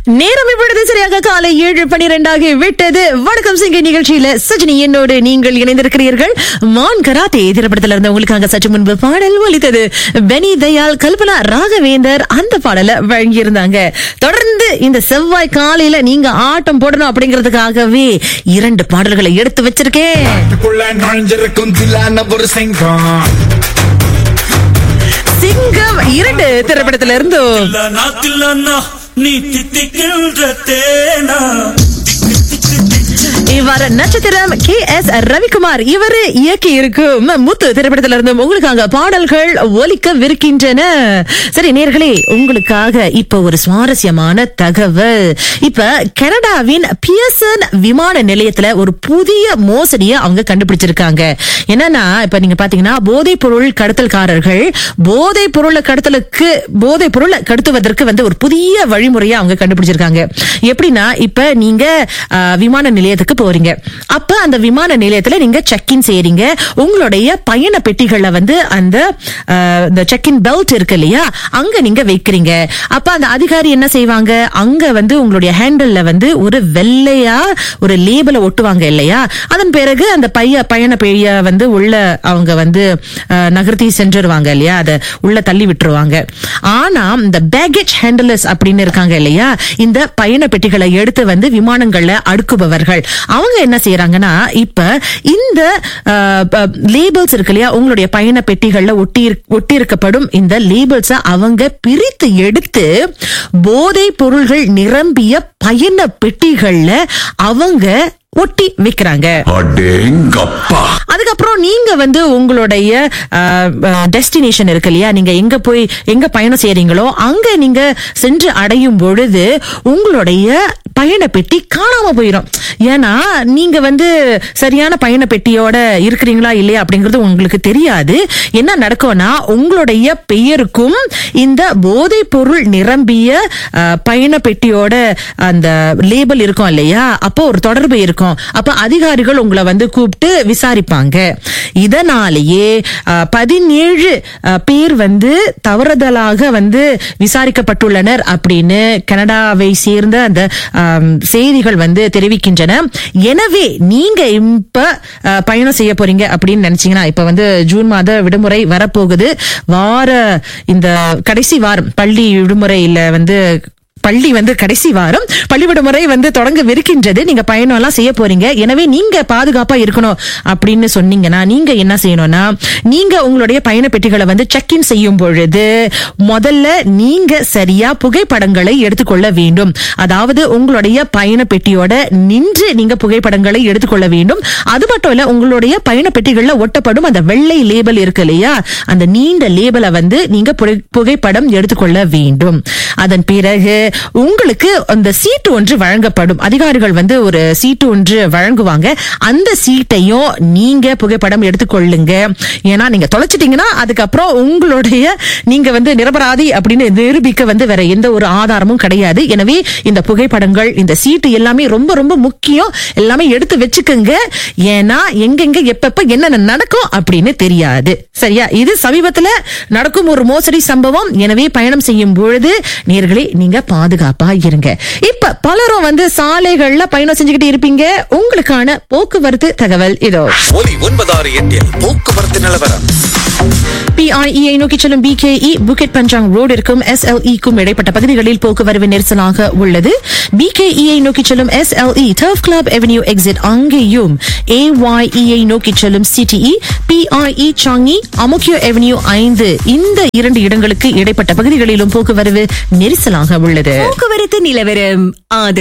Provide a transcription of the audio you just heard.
நேரம் இப்பொழுது சரியாக காலை ஏழு பனிரெண்டாகி விட்டது வணக்கம் சிங்கை நிகழ்ச்சியில சஜினி என்னோடு நீங்கள் இணைந்திருக்கிறீர்கள் மான் கராத்தே திரைப்படத்துல இருந்து உங்களுக்காக சற்று முன்பு பாடல் ஒலித்தது பெனி தயால் கல்பனா ராகவேந்தர் அந்த பாடலை வழங்கியிருந்தாங்க தொடர்ந்து இந்த செவ்வாய் காலையில நீங்க ஆட்டம் போடணும் அப்படிங்கிறதுக்காகவே இரண்டு பாடல்களை எடுத்து வச்சிருக்கேன் காட்டுக்குள்ள நுழைஞ்சிருக்கும் தில்லான ஒரு சிங்கம் சிங்கம் இரண்டு திரைப்படத்துல இருந்தும் தில்லானா தில்லானா நீ தித்திக்கின்ற தேனா இவ்வாறு நட்சத்திரம் கே எஸ் ரவிக்குமார் இவரு இயக்கி இருக்கும் முத்து திரைப்படத்துல இருந்து உங்களுக்காக பாடல்கள் ஒலிக்கவிருக்கின்றன சரி நேர்களே உங்களுக்காக இப்ப ஒரு சுவாரஸ்யமான தகவல் இப்ப கனடாவின் பியர்சன் விமான நிலையத்துல ஒரு புதிய மோசடிய அவங்க கண்டுபிடிச்சிருக்காங்க என்னன்னா இப்ப நீங்க பாத்தீங்கன்னா போதைப் பொருள் கடத்தல்காரர்கள் போதைப் பொருளை கடத்தலுக்கு போதைப் பொருளை கடத்துவதற்கு வந்து ஒரு புதிய வழிமுறையை அவங்க கண்டுபிடிச்சிருக்காங்க எப்படின்னா இப்ப நீங்க ஆ, விமான நிலையத்துக்கு போறீங்க அப்ப அந்த விமான நிலையத்துல நீங்க செக் இன் செய்றீங்க உங்களுடைய பயண பெட்டிகளை வந்து அந்த ஆ, இந்த செக் இன் பெல்ட் இருக்கு இல்லையா அங்க நீங்க வைக்கிறீங்க அப்ப அந்த அதிகாரி என்ன செய்வாங்க அங்க வந்து உங்களுடைய ஹேண்டில்ல வந்து ஒரு வெள்ளையா ஒரு லேபிளை ஒட்டுவாங்க இல்லையா அதன் பிறகு அந்த பைய பயண பெய்ய வந்து உள்ள அவங்க வந்து ஆ, நகர்த்தி சென்றுருவாங்க இல்லையா அதை உள்ள தள்ளி விட்டுருவாங்க ஆனா இந்த பேகேஜ் ஹேண்டலர்ஸ் அப்படின்னு இருக்காங்க இல்லையா இந்த பயண பெட்டிகளை எடுத்து வந்து விமானங்கள்ல அடுக்குபவர்கள் அவங்க என்ன செய்யறாங்கன்னா இப்ப இந்த லேபிள்ஸ் இருக்கு இல்லையா உங்களுடைய பயண பெட்டிகள்ல ஒட்டி ஒட்டி இருக்கப்படும் இந்த லேபிள்ஸ அவங்க பிரித்து எடுத்து போதைப் பொருள்கள் நிரம்பிய பயண பெட்டிகள்ல அவங்க ஒட்டி வைக்கிறாங்க அடேங்கப்பா அதுக்கப்புறம் நீங்க வந்து உங்களுடைய டெஸ்டினேஷன் இருக்கு இல்லையா நீங்க எங்க போய் எங்க பயணம் செய்றீங்களோ அங்க நீங்க சென்று அடையும் பொழுது உங்களுடைய பயண பெட்டி காணாம போயிடும் ஏன்னா நீங்க வந்து சரியான பயண பெட்டியோட இருக்கிறீங்களா இல்லையா அப்படிங்கிறது உங்களுக்கு தெரியாது என்ன நடக்கும்னா உங்களுடைய பெயருக்கும் இந்த போதைப் பொருள் நிரம்பிய அஹ், பயண பெட்டியோட அந்த லேபிள் இருக்கும் இல்லையா அப்போ ஒரு தொடர்பு இருக்கும் அப்ப அதிகாரிகள் உங்களை வந்து கூப்பிட்டு விசாரிப்பாங்க இதனாலேயே அஹ், பதினேழு அஹ், பேர் வந்து தவறுதலாக வந்து விசாரிக்கப்பட்டுள்ளனர் அப்படின்னு கனடாவை சேர்ந்த அந்த ஆம், செய்திகள் வந்து தெரிவிக்கின்றன எனவே நீங்க இப்ப அஹ், பயணம் செய்ய போறீங்க அப்படின்னு நினைச்சீங்கன்னா இப்ப வந்து ஜூன் மாத விடுமுறை வரப்போகுது வார இந்த கடைசி வாரம் பள்ளி விடுமுறையில வந்து பள்ளி வந்து கடைசி வாரம் பள்ளி விடுமுறை வந்து தொடங்கவிருக்கின்றது நீங்க பயணம் எல்லாம் செய்ய போறீங்க எனவே நீங்க பாதுகாப்பா இருக்கணும் அப்படின்னு சொன்னீங்கன்னா நீங்க என்ன செய்யணும்னா நீங்க உங்களுடைய பயண பெட்டிகளை வந்து செக் இன் செய்யும் பொழுது முதல்ல நீங்க சரியா புகைப்படங்களை எடுத்துக்கொள்ள வேண்டும் அதாவது உங்களுடைய பயண பெட்டியோட நின்று நீங்க புகைப்படங்களை எடுத்துக்கொள்ள வேண்டும் அது மட்டும் இல்ல உங்களுடைய பயண பெட்டிகள்ல ஒட்டப்படும் அந்த வெள்ளை லேபிள் இருக்கு இல்லையா அந்த நீண்ட லேபிளை வந்து நீங்க புகை- புகைப்படம் எடுத்துக்கொள்ள வேண்டும் அதன் பிறகு உங்களுக்கு அந்த சீட்டு ஒன்று வழங்கப்படும் அதிகாரிகள் வந்து ஒரு சீட்டு ஒன்று வழங்குவாங்க அந்த சீட்டையும் நீங்க புகைப்படம் எடுத்துக்கொள்ளுங்க ஏன்னா நீங்க தொலைச்சிட்டீங்கன்னா அதுக்கப்புறம் உங்களுடைய நீங்க வந்து நிரபராதி அப்படின்னு நிரூபிக்க வந்து வேற எந்த ஒரு ஆதாரமும் கிடையாது எனவே இந்த புகைப்படங்கள் இந்த சீட்டு எல்லாமே ரொம்ப ரொம்ப முக்கியம் எல்லாமே எடுத்து வச்சுக்கோங்க ஏன்னா எங்கெங்க எப்பப்ப என்னென்ன நடக்கும் அப்படின்னு தெரியாது சரியா இது சமீபத்துல நடக்கும் ஒரு மோசடி சம்பவம் எனவே பயணம் செய்யும் பொழுது நேர்களே நீங்க பாதுகாப்பா இருங்க இப்ப பலரும் வந்து சாலைகள்ல பயணம் செஞ்சுக்கிட்டு இருப்பீங்க உங்களுக்கான போக்குவரத்து தகவல் இதோ ஒலி ஒன்பதாறு எட்டில் போக்குவரத்து நிலவரம் பிஐஇஐ நோக்கி செல்லும் பிகேஇ புக்கெட் பஞ்சாங் ரோடு இருக்கும் எஸ்எல்இக்கும் இடைப்பட்ட பகுதிகளில் போக்குவரவு நெரிசலாக உள்ளது பிகேஇஐ நோக்கி செல்லும் SLE turf club avenue exit அங்கேயும் ஏஒய்இஐ நோக்கி செல்லும் CTE PIE Changi Ang Mo Kio avenue ஐந்து இந்த இரண்டு இடங்களுக்கு இடைப்பட்ட பகுதிகளிலும் போக்குவரவு நெரிசலாக உள்ளது போக்குவரத்து நிலவரம் ஆதரவு